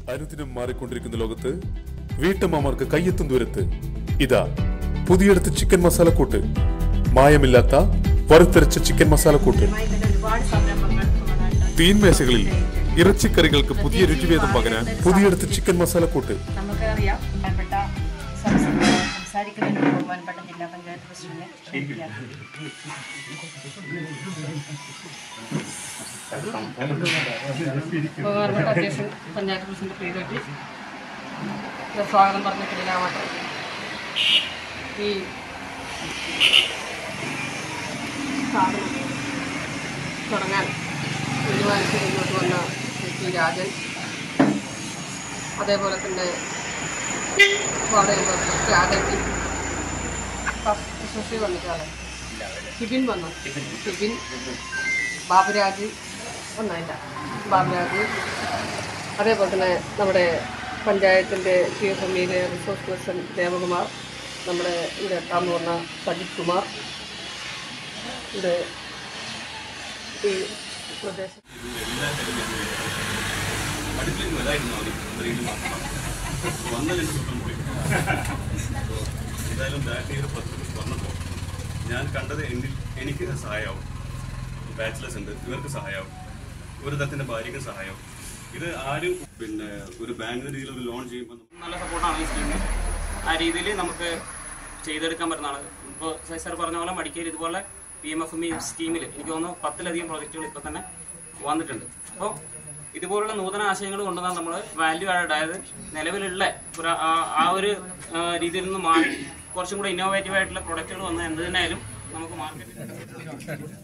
അനുദിനം മാറിക്കൊണ്ടിരിക്കുന്ന ലോകത്ത് വീട്ടമ്മമാർക്ക് കയ്യെത്തും ദൂരത്ത് ഇതാ പുതിയെടുത്ത് ചിക്കൻ മസാലക്കൂട്ട് മായമില്ലാത്ത വറുത്തരച്ച ചിക്കൻ മസാലക്കൂട്ട് ഇതുമായി തന്നെ ഒരുപാട് സംരംഭങ്ങൾ നമ്മുടെ തീൻമേശകളിൽ ഇറച്ചിക്കറികൾക്ക് പുതിയ രുചിഭേദം പകരാൻ പുതിയെടുത്ത് ചിക്കൻ മസാലക്കൂട്ട് നമുക്കറിയാം ബഹുമാനപ്പെട്ട സംസ- സംസാരിക്കുന്നതിന് മുമ്പ് ബഹുമാനപ്പെട്ട ജില്ലാ പഞ്ചായത്ത് പ്രസിഡന്റ് ക്ഷണിക്കുകയാണ്. ബഹുമാനപ്പെട്ട അധ്യക്ഷൻ പഞ്ചായത്ത് പ്രസിഡന്റ് പ്രീതട്ടി സ്വാഗതം പറഞ്ഞ കിടലാവട്ടെ ഈ സ്ഥാപനം തുടങ്ങാൻ തീരുമാനിച്ച് മുന്നോട്ട് വന്ന ശ്രീ പി രാജൻ അതേപോലെ തന്നെ വാർഡ് മെമ്പർ രാജൻ സുശ്രീ വന്നിട്ടാണ് ഷിബിൻ വന്നു ഷിബിൻ ബാബുരാജ് ഒന്നായില്ല ബാബുരാജ് അതേപോലെ തന്നെ നമ്മുടെ പഞ്ചായത്തിൻ്റെ പി എഫ് എമ്മിയിലെ റിസോഴ്സ് പേഴ്സൺ ദേവകുമാർ നമ്മുടെ ഇവിടെ എത്താമെന്ന് പറഞ്ഞ സജിത് കുമാർ ഇവിടെ ഈ പ്രദേശം അടുപ്പിൽ വരായിരുന്നു മതി എന്തെങ്കിലും വന്ന രണ്ട് സുഖം പോയി ഏതായാലും ബാക്കിയൊരു പത്ത് വന്നപ്പോൾ ഞാൻ കണ്ടത് എന്നിൽ എനിക്ക് സഹായമാവും ബാച്ചിലേഴ്സ് ഉണ്ട് ഇവർക്ക് സഹായമാവും ഒരു തരത്തിൻ്റെ ഭാര്യയ്ക്ക് സഹായമാവും ഇത് ആരും പിന്നെ ഒരു ബാങ്ക് രീതിയിൽ ഒരു ലോൺ ചെയ്യുമ്പോൾ നല്ല സപ്പോർട്ടാണ് ഈ സ്കീം ആ രീതിയിൽ നമുക്ക് ചെയ്തെടുക്കാൻ പറ്റുന്നതാണ് ഇപ്പോൾ സാർ പറഞ്ഞ പോലെ മടിക്കേരി ഇതുപോലെ P M F M E സ്കീമിൽ എനിക്ക് തോന്നുന്നു പത്തിലധികം പ്രോജക്റ്റുകൾ ഇപ്പോൾ തന്നെ വന്നിട്ടുണ്ട് അപ്പോൾ ഇതുപോലുള്ള നൂതന ആശയങ്ങൾ കൊണ്ടുവന്നാൽ നമ്മൾ വാല്യൂ ആഡ് അതായത് നിലവിലുള്ള ഒരു ആ- ആ ഒരു ആ, രീതിയിൽ നിന്ന് മാറി കുറച്ചും കൂടെ ഇന്നോവേറ്റീവ് ആയിട്ടുള്ള പ്രൊഡക്റ്റുകൾ വന്ന് എന്ത് തന്നെയായാലും നമുക്ക് മാർക്കറ്റിൽ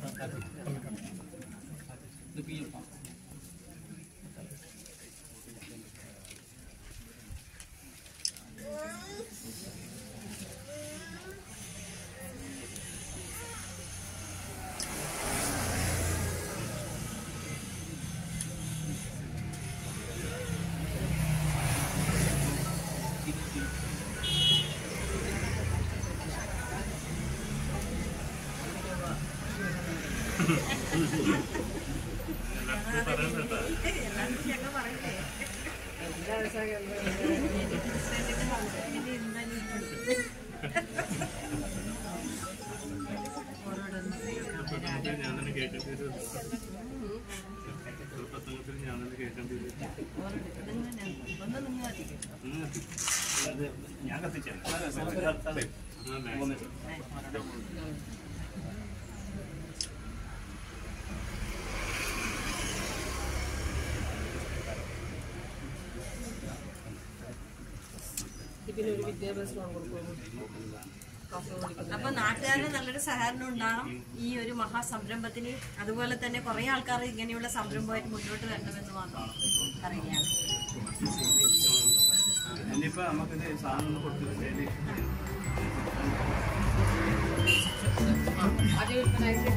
ഇതിനൊരു വിദ്യാഭ്യാസ ലോൺ കൊടുക്കുന്നു അപ്പൊ നാട്ടുകാരുടെ നല്ലൊരു സഹകരണം ഉണ്ടാകണം ഈ ഒരു മഹാസംരംഭത്തിന് അതുപോലെ തന്നെ കുറെ ആൾക്കാർ ഇങ്ങനെയുള്ള സംരംഭമായിട്ട് മുന്നോട്ട് വരണമെന്ന് മാത്രം പറയുകയാണ് ഇനിയിപ്പോൾ നമുക്കിത് സാധനം കൊടുത്തിട്ട് അത് വിൽപ്പനായിട്ട്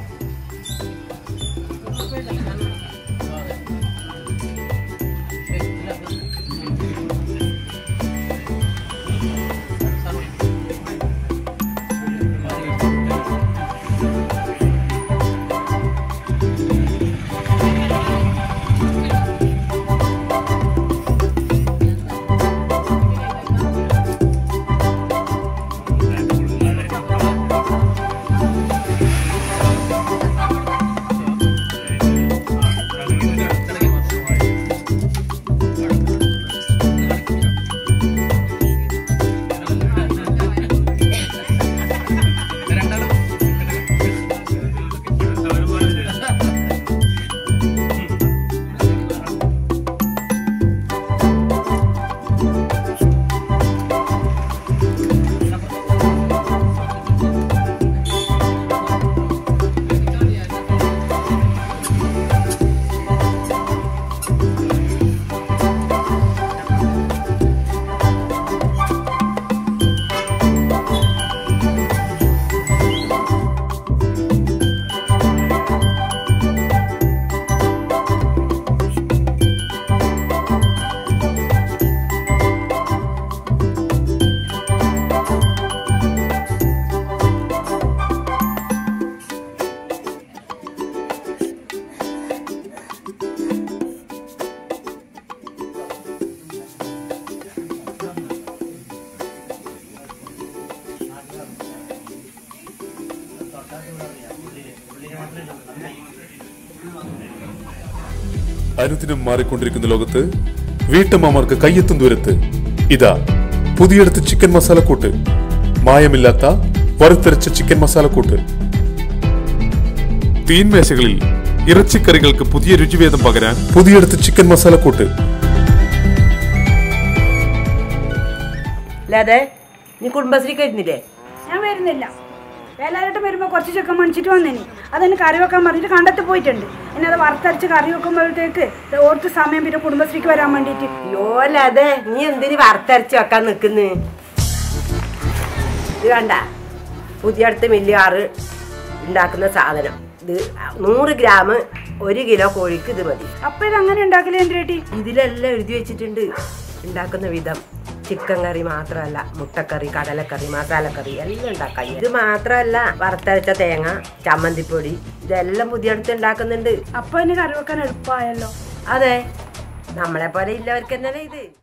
ആ അനുദിനം മാറിക്കൊണ്ടിരിക്കുന്ന ലോകത്ത് വീട്ടമ്മമാർക്ക് കയ്യെത്തും ദൂരത്ത് ഇതാ പുതിയെടുത്ത് ചിക്കൻ മസാലക്കൂട്ട് മായമില്ലാത്ത വറുത്തരച്ച ചിക്കൻ മസാലക്കൂട്ട് തീൻമേശകളിൽ ഇറച്ചിക്കറികൾക്ക് പുതിയ രുചിഭേദം പകരാൻ പുതിയെടുത്ത് ചിക്കൻ മസാലക്കൂട്ട് അല്ലാതെ നീ കുടുംബശ്രീക്ക് വരുന്നില്ലേ ഞാൻ വരുന്നില്ല വേലായിട്ട് വരുമ്പോൾ കുറച്ച് ചെക്കൻ മണിച്ചിട്ട് വന്നേനി അതെന്നെ കറി വെക്കാൻ പറഞ്ഞിട്ട് കണ്ടെത്തി പോയിട്ടുണ്ട് എന്നെ അത് വറുത്തരച്ച് കറി വെക്കുമ്പോഴത്തേക്ക് ഓർത്ത് സമയം പിന്നെ കുടുംബശ്രീക്ക് വരാൻ വേണ്ടിയിട്ട് അയ്യോ അല്ലാതെ നീ എന്തിന് വറുത്തരച്ച് വെക്കാൻ നിൽക്കുന്നു ഇത് കണ്ട പുതിയ അടുത്ത് മില്ലിയാറ് ഉണ്ടാക്കുന്ന സാധനം ഇത് നൂറ് ഗ്രാം ഒരു കിലോ കോഴിക്ക് ഇത് മതി അപ്പൊ ഇത് അങ്ങനെ ഉണ്ടാക്കലേ എൻ്റെ ചേട്ടി ഇതിലെല്ലാം എഴുതി വെച്ചിട്ടുണ്ട് ഉണ്ടാക്കുന്ന വിധം ചിക്കൻ കറി മാത്രമല്ല മുട്ടക്കറി കടലക്കറി മസാലക്കറി എല്ലാം ഉണ്ടാക്കാം ഇത് മാത്രമല്ല വറുത്തരച്ച തേങ്ങ ചമ്മന്തിപ്പൊടി ഇതെല്ലാം പുതിയ അടുത്ത് ഉണ്ടാക്കുന്നുണ്ട് അപ്പൊ എന്നെ കറി വെക്കാൻ എളുപ്പമായല്ലോ അതെ നമ്മളെ പോലെ ഇല്ലവർക്ക് തന്നെ ഇത്